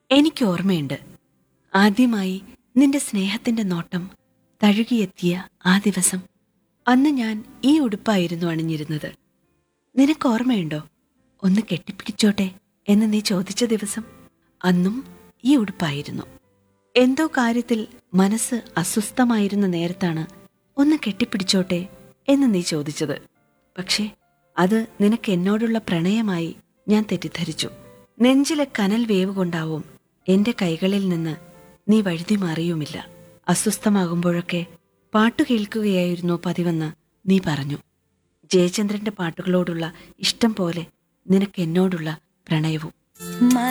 എനിക്ക് ഓർമ്മയുണ്ട് ആദ്യമായി നിന്റെ സ്നേഹത്തിന്റെ നോട്ടം തഴുകിയെത്തിയ ആ ദിവസം അന്ന് ഞാൻ ഈ ഉടുപ്പായിരുന്നു അണിഞ്ഞിരുന്നത് നിനക്ക് ഓർമ്മയുണ്ടോ ഒന്ന് കെട്ടിപ്പിടിച്ചോട്ടെ എന്ന് നീ ചോദിച്ച ദിവസം അന്നും ഈ ഉടുപ്പായിരുന്നു എന്തോ കാര്യത്തിൽ മനസ്സ് അസ്വസ്ഥമായിരുന്ന നേരത്താണ് ഒന്ന് കെട്ടിപ്പിടിച്ചോട്ടെ എന്ന് നീ ചോദിച്ചത് പക്ഷേ അത് നിനക്ക് എന്നോടുള്ള പ്രണയമായി ഞാൻ തെറ്റിദ്ധരിച്ചു നെഞ്ചിലെ കനൽ വേവ് കൊണ്ടാവും എന്റെ കൈകളിൽ നിന്ന് നീ വഴുതി മാറിയുമില്ല അസ്വസ്ഥമാകുമ്പോഴൊക്കെ പാട്ടു കേൾക്കുകയായിരുന്നു പതിവെന്ന് നീ പറഞ്ഞു ജയചന്ദ്രന്റെ പാട്ടുകളോടുള്ള ഇഷ്ടം പോലെ നിനക്ക് എന്നോടുള്ള പ്രണയവും